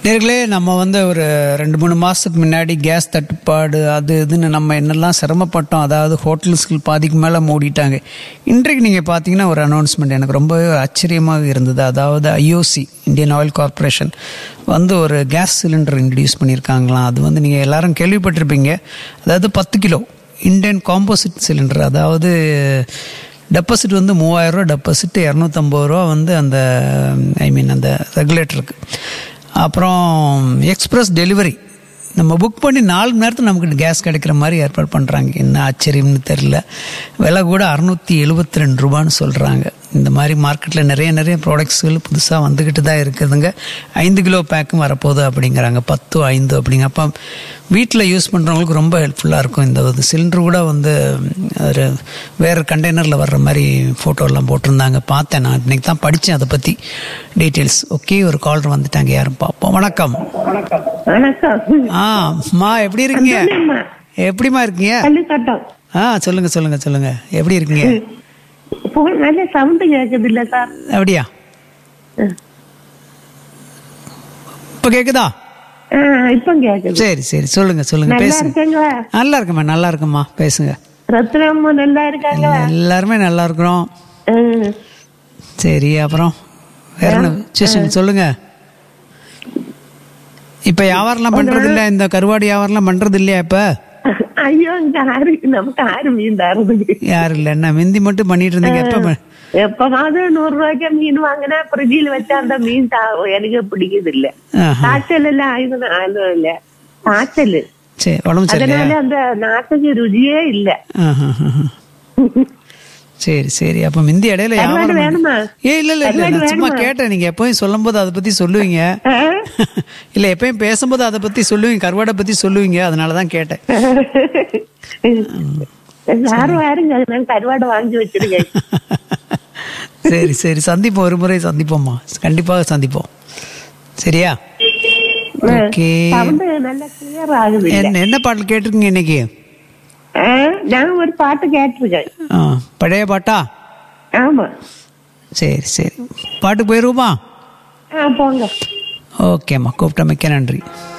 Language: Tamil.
நேர்களே நம்ம வந்து ஒரு ரெண்டு மூணு மாதத்துக்கு முன்னாடி கேஸ் தட்டுப்பாடு அது இதுன்னு நம்ம என்னெல்லாம் சிரமப்பட்டோம் அதாவது ஹோட்டல்ஸ்கள் பாதிக்கு மேலே மூடிட்டாங்க இன்றைக்கு நீங்கள் பார்த்தீங்கன்னா ஒரு அனௌன்ஸ்மெண்ட் எனக்கு ரொம்பவே ஆச்சரியமாக இருந்தது அதாவது ஐஓசி இந்தியன் ஆயில் கார்ப்பரேஷன் வந்து ஒரு கேஸ் சிலிண்டர் இன்ட்ரடியூஸ் பண்ணியிருக்காங்களாம் அது வந்து நீங்கள் எல்லாரும் கேள்விப்பட்டிருப்பீங்க அதாவது பத்து கிலோ இந்தியன் காம்போசிட் சிலிண்டர் அதாவது டெபாசிட் வந்து மூவாயிரரூவா டெபாசிட் இரநூத்தம்பது ரூபா வந்து அந்த ஐ மீன் அந்த ரெகுலேட்டருக்கு அப்புறம் எக்ஸ்பிரஸ் டெலிவரி நம்ம புக் பண்ணி நாலு மணி நேரத்தில் நமக்கு கேஸ் கிடைக்கிற மாதிரி ஏற்பாடு பண்ணுறாங்க என்ன ஆச்சரியம்னு தெரில விலை கூட அறநூற்றி எழுபத்தி ரெண்டு ரூபான்னு சொல்கிறாங்க இந்த மாதிரி மார்க்கெட்டில் நிறைய நிறைய ப்ராடக்ட்ஸ்கள் புதுசாக வந்துக்கிட்டு தான் இருக்குதுங்க ஐந்து கிலோ பேக்கும் வரப்போகுது அப்படிங்கிறாங்க பத்து ஐந்து அப்படிங்க அப்போ வீட்டில் யூஸ் பண்ணுறவங்களுக்கு ரொம்ப ஹெல்ப்ஃபுல்லாக இருக்கும் இந்த ஒரு சிலிண்டர் கூட வந்து ஒரு வேறு கண்டெய்னரில் வர்ற மாதிரி ஃபோட்டோலாம் போட்டிருந்தாங்க பார்த்தேன் நான் இன்னைக்கு தான் படித்தேன் அதை பற்றி டீட்டெயில்ஸ் ஓகே ஒரு காலர் வந்துட்டாங்க யாரும் பார்ப்போம் வணக்கம் வணக்கம் ஆ அம்மா எப்படி இருக்கீங்க அம்மா. எப்படிம்மா இருக்கீங்க பள்ளிக்கட்டம் ஆ சொல்லுங்க சொல்லுங்க சொல்லுங்க எப்படி இருக்கீங்க போன் நல்ல சவுண்ட் கேக்குது இல்ல சார் அப்படியா இப்போ கேக்குதா ஆ, இப்ப கேக்குது சரி சரி சொல்லுங்க சொல்லுங்க நல்லா பேசுங்க இருக்கீங்களா நல்லா இருக்கும்மா நல்லா இருக்கும்மா பேசுங்க ரத்னம்மா நல்லா இருக்காங்களா எல்லாருமே நல்லா இருக்கிறோம் ம். சரி அப்புறம் வேற என்ன விசேஷம் சொல்லுங்க இப்ப வியாபாரம்லாம் பண்றது இல்ல இந்த கருவாடு வியாபாரம்லாம் பண்றது இல்லையா இப்ப ஐயோ இங்க ஆறு நமக்கு ஆறு மீன் தரது யாரும் இல்ல என்ன மிந்தி மட்டும் பண்ணிட்டு இருந்தீங்க எப்ப ப- எப்பவாவது நூறு ரூபாய்க்கு மீன் வாங்கினா ஃப்ரிட்ஜில் வச்சா அந்த மீன் தா- எனக்கு பிடிக்குது இல்ல ஆஹா. காய்ச்சல் எல்லாம் ஆயுதம் ஆயுதம் இல்ல காய்ச்சல் சரி உடம்பு சரியில்லையா அதனால அந்த நாட்டுக்கு ருசியே இல்ல ஆஹா, ஆஹா. சரி சரி அப்ப மிந்தி இடையில கருவாடு வியாபாரம் பண்ண- வேணுமா? ஏ இல்ல இல்ல இல்ல கருவாடு நான் சும்மா வேணுமா? கேட்டேன் நீங்க எப்பவும் சொல்லும் போது அதை பத்தி சொல்லுவீங்க ஆ? இல்ல எப்பயும் பேசும்போது அதை பத்தி சொல்லுவீங்க கருவாடை பத்தி சொல்லுவீங்க அதனாலதான் கேட்டேன் எல்லாரும் வாருங்க நான் கருவாடை வாங்கி வச்சிருக்கேன் சரி சரி சந்திப்போம் ஒரு முறை சந்திப்போம்மா கண்டிப்பாக சந்திப்போம் சரியா ஓகே சவுண்ட் நல்லா கிளியர் ஆகுது இல்ல. என்ன என்ன பாடல் கேட்டிருக்கீங்க இன்னைக்கு ஆ, நான் ஒரு பாட்டு கேட்டிருக்கேன் ஆ, பழைய பாட்டா ஆமா சரி சரி பாட்டுக்கு போயிருவோமா ஆ போங்க ஓகேம்மா கூப்பிட்ட மிக்க நன்றி